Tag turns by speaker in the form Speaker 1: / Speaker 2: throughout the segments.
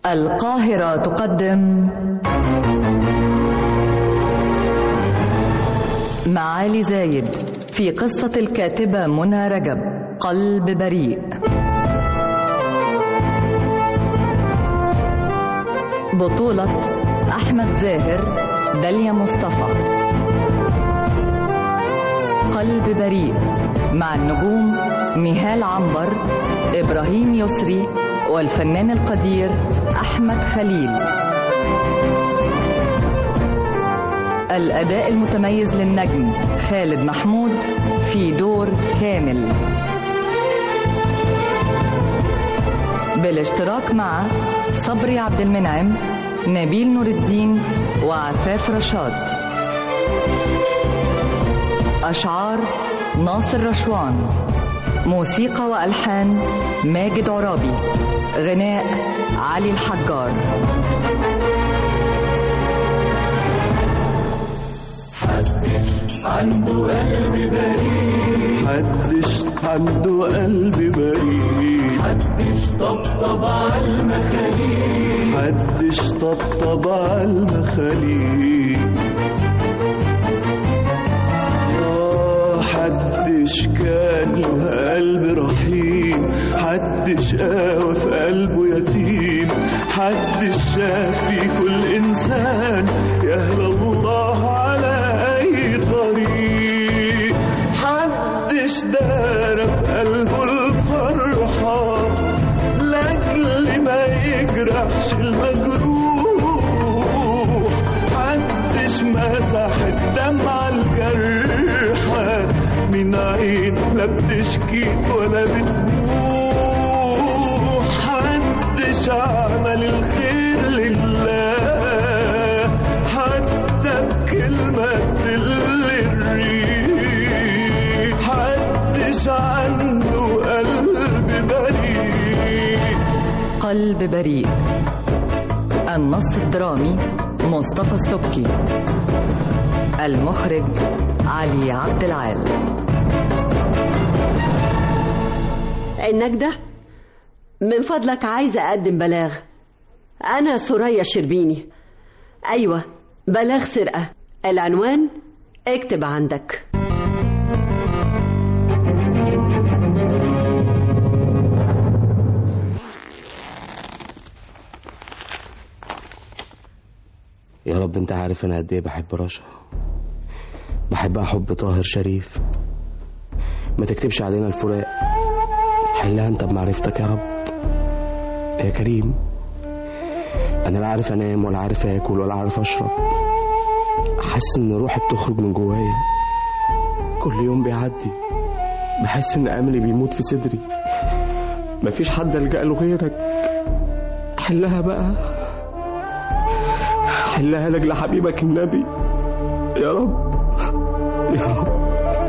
Speaker 1: القاهرة تقدم معالي زايد في قصة الكاتبة منى رجب قلب بريء بطولة أحمد زاهر داليا مصطفى قلب بريء مع النجوم نهال عنبر إبراهيم يسري والفنان القدير أحمد خليل الأداء المتميز للنجم خالد محمود في دور كامل بالاشتراك مع صبري عبد المنعم نبيل نور الدين وعفاف رشاد أشعار ناصر رشوان موسيقى وألحان ماجد عرابي غناء علي الحجار
Speaker 2: حدش عنده قلب بريء
Speaker 3: محدش عنده قلب بريء
Speaker 2: حدش طبطب على المخاليق
Speaker 3: محدش طبطب على المخاليق آه، حدش كان له قلب رحيم حدش قاوى في قلبه يتيم حدش شاف في كل إنسان يهدى الله على أي طريق حدش دار في قلبه الفرحة لأجل ما يجرحش المجروح محدش مسح الدمعة الجرحى من عين لا بتشكي ولا بتبوح محدش عمل الخير لله حتى بكلمة تل الريح محدش عنده قلب بريء
Speaker 1: قلب بريء النص الدرامي مصطفى السبكي المخرج علي عبد العال
Speaker 4: النجدة من فضلك عايزة أقدم بلاغ أنا سوريا شربيني أيوة بلاغ سرقة العنوان اكتب عندك
Speaker 5: يا رب انت عارف انا قد ايه بحب رشا بحبها حب طاهر شريف ما تكتبش علينا الفراق حلها انت بمعرفتك يا رب يا كريم انا لا عارف انام ولا عارف اكل ولا عارف اشرب حاسس ان روحي بتخرج من جوايا كل يوم بيعدي بحس ان املي بيموت في صدري مفيش حد الجا له غيرك حلها بقى حلها لك لحبيبك النبي يا رب يا رب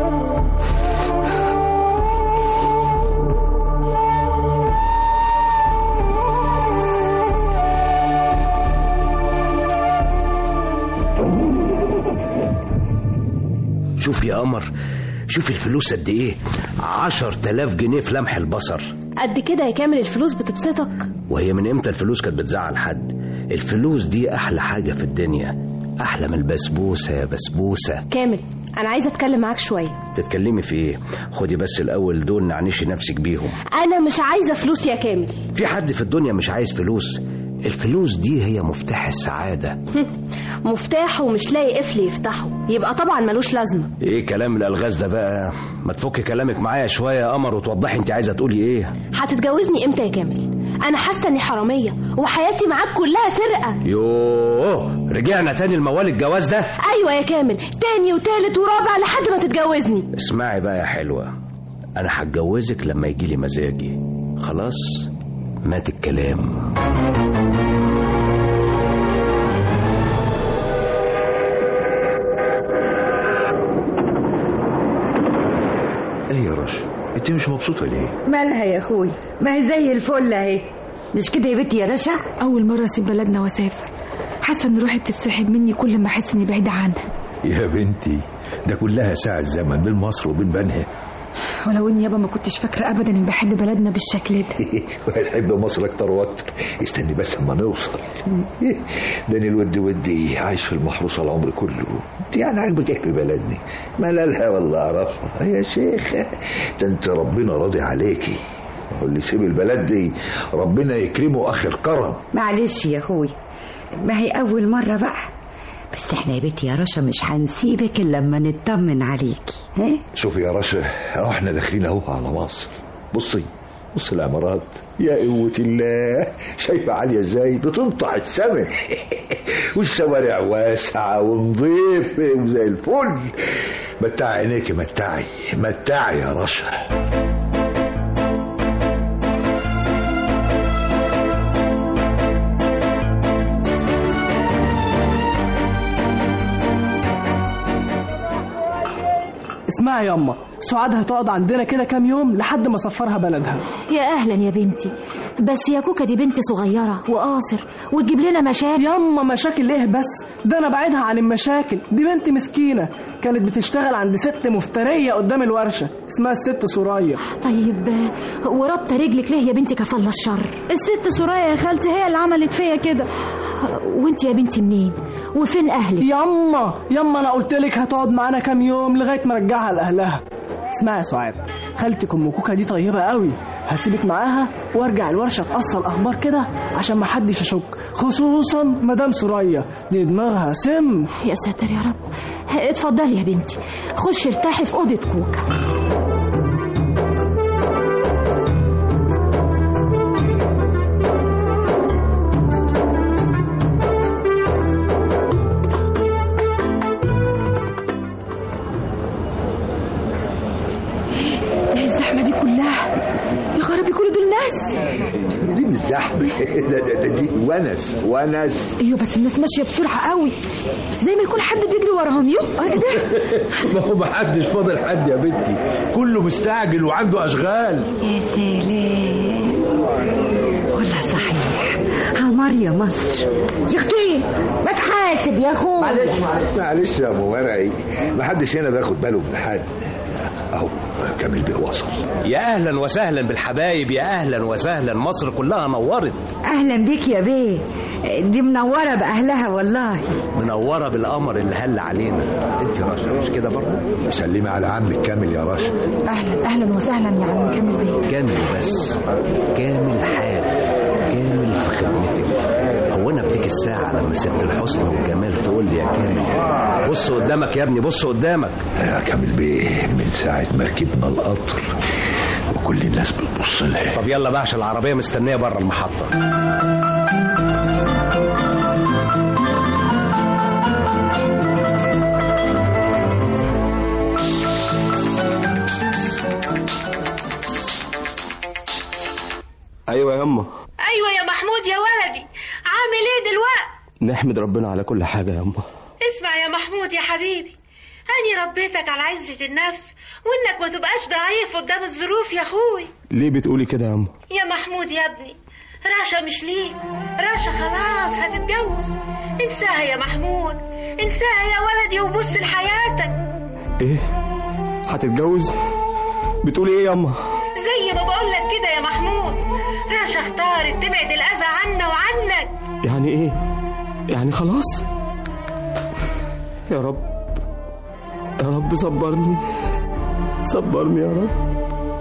Speaker 6: شوف يا قمر شوف الفلوس قد ايه عشر تلاف جنيه في لمح البصر
Speaker 7: قد كده يا كامل الفلوس بتبسطك
Speaker 6: وهي من امتى الفلوس كانت بتزعل حد الفلوس دي احلى حاجة في الدنيا احلى من البسبوسة يا بسبوسة
Speaker 7: كامل انا عايزه اتكلم معاك شويه
Speaker 6: تتكلمي في ايه خدي بس الاول دول نعنشي نفسك بيهم
Speaker 7: انا مش عايزه فلوس يا كامل
Speaker 6: في حد في الدنيا مش عايز فلوس الفلوس دي هي مفتاح السعادة
Speaker 7: مفتاح ومش لاقي قفل يفتحه يبقى طبعا ملوش لازمه
Speaker 6: ايه كلام الالغاز ده بقى ما تفكي كلامك معايا شوية يا قمر وتوضحي انت عايزة تقولي ايه
Speaker 7: هتتجوزني امتى يا كامل انا حاسه اني حراميه وحياتي معاك كلها سرقه
Speaker 6: يوه رجعنا تاني لموال الجواز ده
Speaker 7: ايوه يا كامل تاني وتالت ورابع لحد ما تتجوزني
Speaker 6: اسمعي بقى يا حلوة أنا هتجوزك لما يجيلي مزاجي خلاص مات الكلام
Speaker 8: ايه يا رشا انت مش مبسوطه ليه
Speaker 9: مالها يا اخوي ما هي زي الفل اهي مش كده يا بنتي يا رشا
Speaker 10: أول مرة أسيب بلدنا وأسافر حاسة إن روحي بتتسحب مني كل ما أحس إني بعيدة عنها
Speaker 8: يا بنتي ده كلها ساعة زمن بين مصر وبين بنها
Speaker 10: ولو اني يابا ما كنتش فاكره ابدا اني بحب بلدنا بالشكل ده
Speaker 11: وهتحب مصر اكتر واكتر استني بس اما نوصل ده أنا الود ودي عايش في المحروسه العمر كله انت يعني عاجبك ايه في بلدني ملالها ولا اعرفها يا شيخ ده انت ربنا راضي عليكي واللي يسيب البلد دي ربنا يكرمه اخر كرم
Speaker 9: معلش يا اخوي ما هي اول مره بقى بس احنا يا بنتي يا رشا مش هنسيبك الا لما نطمن عليكي ها
Speaker 11: شوفي يا رشا اهو احنا داخلين اهو على مصر بصي بص العمارات يا قوة الله شايفة عالية ازاي بتنطع السماء والشوارع واسعة ونظيفة وزي الفل متعي عينيكي متعي متعي يا رشا
Speaker 12: اسمعي ياما سعاد هتقعد عندنا كده كام يوم لحد ما اسفرها بلدها
Speaker 7: يا اهلا يا بنتي بس يا كوكا دي بنت صغيره وقاصر وتجيب لنا مشاكل
Speaker 12: ياما مشاكل ايه بس ده انا بعيدها عن المشاكل دي بنت مسكينه كانت بتشتغل عند ست مفتريه قدام الورشه اسمها الست سوريا
Speaker 7: طيب آه، ورابطه رجلك ليه يا بنتي كفالة الشر
Speaker 10: الست سوريا يا خالتي هي اللي عملت فيا كده
Speaker 7: وانت يا بنتي منين وفين اهلك
Speaker 12: ياما ياما انا قلت لك هتقعد معانا كام يوم لغايه ما ارجعها لاهلها اسمعي يا سعاد خالتك ام كوكا دي طيبه قوي هسيبك معاها وارجع الورشه اتاصل اخبار كده عشان ما حدش يشك خصوصا مدام سوريا دي دماغها سم
Speaker 7: يا ساتر يا رب اتفضلي يا بنتي خشي ارتاحي في اوضه كوكا
Speaker 10: ايه الزحمه دي كلها يا خرابي كل دول ناس
Speaker 11: دي مش زحمة ده, ده, ده دي ونس ونس
Speaker 10: ايوه بس الناس ماشيه بسرعه قوي زي ما يكون حد بيجري وراهم يو ايه ده
Speaker 11: ما هو محدش فاضل حد يا بنتي كله مستعجل وعنده اشغال
Speaker 9: يا سلام والله صحيح عمار يا مصر يا اختي ما تحاسب يا اخوي
Speaker 11: معلش معلش يا ام مرعي محدش هنا بياخد باله من حد اهو كامل بيه وصل
Speaker 6: يا اهلا وسهلا بالحبايب يا اهلا وسهلا مصر كلها نورت
Speaker 9: اهلا بيك يا بيه دي منوره باهلها والله
Speaker 6: منوره بالقمر اللي هل علينا انت يا رشا مش كده برضه
Speaker 11: سلمي على عمك كامل يا رشا
Speaker 10: اهلا اهلا وسهلا يا عم كامل بيه
Speaker 6: كامل بس كامل حاف كامل في خدمتك هو انا بديك الساعه لما ست الحسن والجمال تقول لي يا كامل بص قدامك يا ابني بص قدامك
Speaker 11: يا كامل بيه من ساعة ما ركبنا القطر وكل الناس بتبص لها
Speaker 6: طب يلا بقى عشان العربيه مستنيه بره المحطه
Speaker 5: ايوه ياما
Speaker 13: ايوه يا محمود يا ولدي عامل ايه دلوقتي
Speaker 5: نحمد ربنا على كل حاجه ياما
Speaker 13: اسمع يا محمود يا حبيبي أني ربيتك على عزة النفس وإنك ما تبقاش ضعيف قدام الظروف يا أخوي
Speaker 5: ليه بتقولي كده ياما
Speaker 13: يا محمود يا ابني رشا مش ليك رشا خلاص هتتجوز انساها يا محمود انساها يا ولدي وبص لحياتك
Speaker 5: ايه هتتجوز بتقولي ايه ياما
Speaker 13: زي ما بقولك كده يا محمود رشا اختارت تبعد الأذى عنا وعنك
Speaker 5: يعني ايه يعني خلاص يا رب يا رب صبرني صبرني يا رب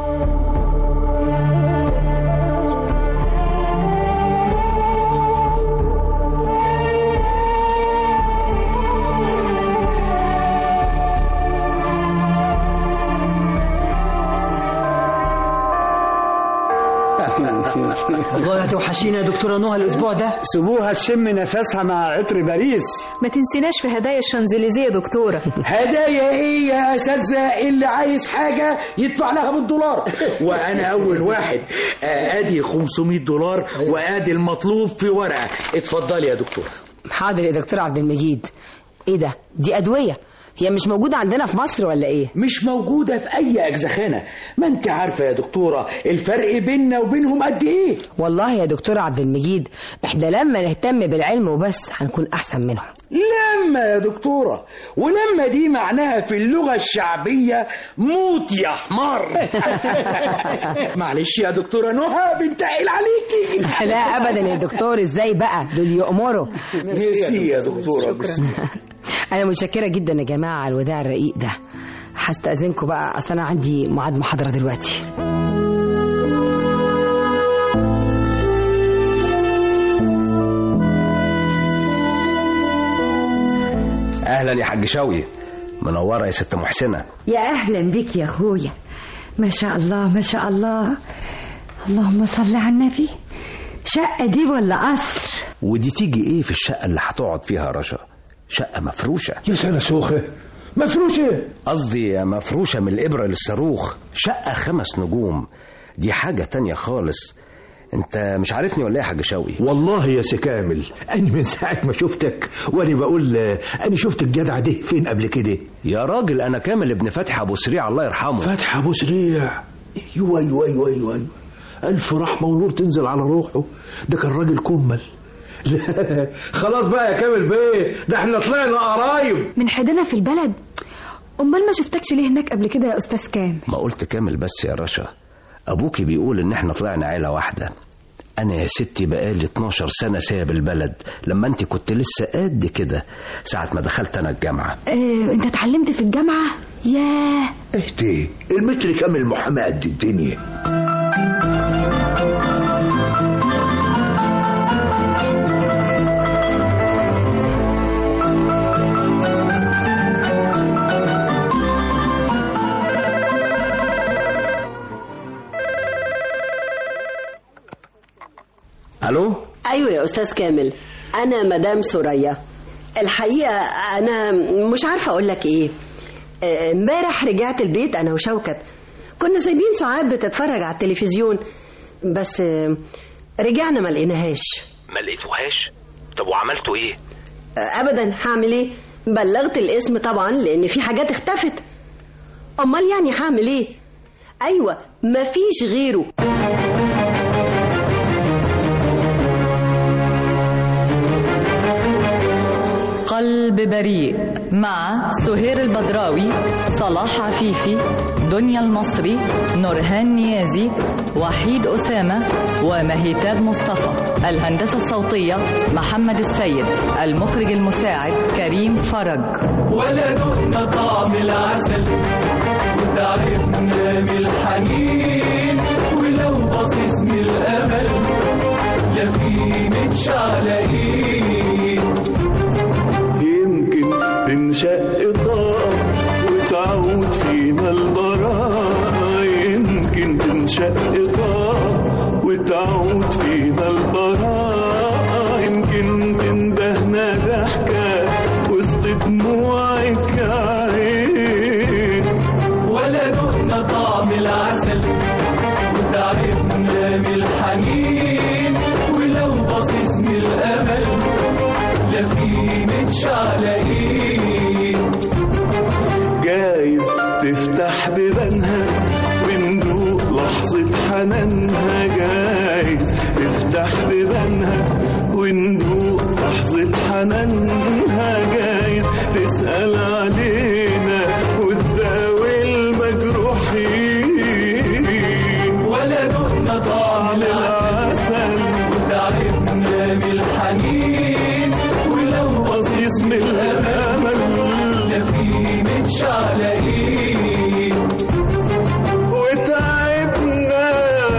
Speaker 14: والله هتوحشينا يا دكتورة نهى الأسبوع ده
Speaker 15: سيبوها تشم نفسها مع عطر باريس
Speaker 16: ما تنسيناش في هدايا الشانزليزيه يا دكتوره
Speaker 15: هدايا ايه يا اساتذه اللي عايز حاجه يدفع لها بالدولار وانا اول واحد ادي 500 دولار وادي المطلوب في ورقه اتفضلي يا دكتور
Speaker 17: حاضر يا دكتور عبد المجيد ايه ده دي ادويه هي مش موجودة عندنا في مصر ولا ايه
Speaker 15: مش موجودة في أي أجزخانة ما أنت عارفة يا دكتورة الفرق بيننا وبينهم قد إيه
Speaker 17: والله يا دكتور عبد المجيد احنا لما نهتم بالعلم وبس هنكون احسن منهم
Speaker 15: لما يا دكتورة ولما دي معناها في اللغة الشعبية موت يا حمار معلش يا دكتورة نهى بنتقل عليكي
Speaker 17: لا ابدا يا دكتور ازاي بقى دول يأمروا
Speaker 15: ميرسي يا دكتورة ميرسي.
Speaker 17: انا متشكرة جدا يا جماعة على الوداع الرقيق ده هستأذنكم بقى اصل انا عندي ميعاد محاضرة دلوقتي
Speaker 6: اهلا يا حاج شوقي منوره يا ست محسنه
Speaker 9: يا اهلا بك يا اخويا ما شاء الله ما شاء الله اللهم صل على النبي شقه دي ولا قصر
Speaker 6: ودي تيجي ايه في الشقه اللي هتقعد فيها يا رشا شقه مفروشه
Speaker 11: يا سنه سوخه مفروشه
Speaker 6: قصدي مفروشه من الابره للصاروخ شقه خمس نجوم دي حاجه تانية خالص انت مش عارفني ولا ايه يا حاج شوقي
Speaker 11: والله يا سي كامل انا من ساعه ما شفتك وانا بقول آه، انا شفت الجدع ده فين قبل كده
Speaker 6: يا راجل انا كامل ابن فتحي ابو سريع الله يرحمه
Speaker 11: فتحي ابو سريع ايوه ايوه ايوه ايوه أيوة. الف رحمه ونور تنزل على روحه ده كان راجل كمل لا خلاص بقى يا كامل بيه ده احنا طلعنا قرايب
Speaker 10: من حدنا في البلد امال ما شفتكش ليه هناك قبل كده يا استاذ كام
Speaker 6: ما قلت كامل بس يا رشا ابوكي بيقول ان احنا طلعنا عيله واحده انا يا ستي بقالي 12 سنه سايب البلد لما انت كنت لسه قد كده ساعه ما دخلت انا الجامعه
Speaker 10: اه انت اتعلمت في الجامعه ياه
Speaker 11: اهدي المتر كامل محاماه قد الدنيا
Speaker 6: الو
Speaker 4: ايوه يا استاذ كامل انا مدام سوريا الحقيقه انا مش عارفه اقول لك ايه آه، امبارح رجعت البيت انا وشوكت كنا سايبين سعاد بتتفرج على التلفزيون بس آه، رجعنا ما لقيناهاش
Speaker 6: ما لقيتوهاش طب وعملتوا ايه
Speaker 4: آه، ابدا هعمل ايه بلغت الاسم طبعا لان في حاجات اختفت امال يعني هعمل ايه ايوه مفيش غيره
Speaker 1: قلب بريء مع سهير البدراوي صلاح عفيفي دنيا المصري نورهان نيازي وحيد أسامة ومهيتاب مصطفى الهندسة الصوتية محمد السيد المخرج المساعد كريم فرج
Speaker 2: ولا دقنا طعم العسل وتعبنا من الحنين ولو بصيص من الامل لا في متشعلقين
Speaker 3: يمكن تنشق طاقة وتعود فينا البراءة يمكن تنشق طاقة وتعود فينا البراءة يمكن تندهنا ضحكة وسط دموعك يا عين
Speaker 2: ولا دقنا طعم العسل وتعبنا من الحنين ولو بصيص من الامل لا في متشعلقين
Speaker 3: جايز تفتح بيبانها وندوق لحظة حنانها جايز تفتح بيبانها وندوق لحظة حنانها جايز تسأل علينا وتداوي المجروحين
Speaker 2: ولا دقنا طعم العسل وتعبنا من الحنين ولو
Speaker 3: بصيص من الأمل
Speaker 2: لا في متشعلقين
Speaker 3: وتعبنا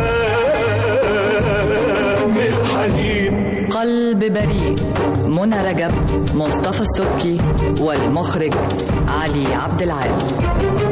Speaker 3: من الحنين
Speaker 1: قلب بريء منى رجب مصطفى السبكي والمخرج علي عبد العال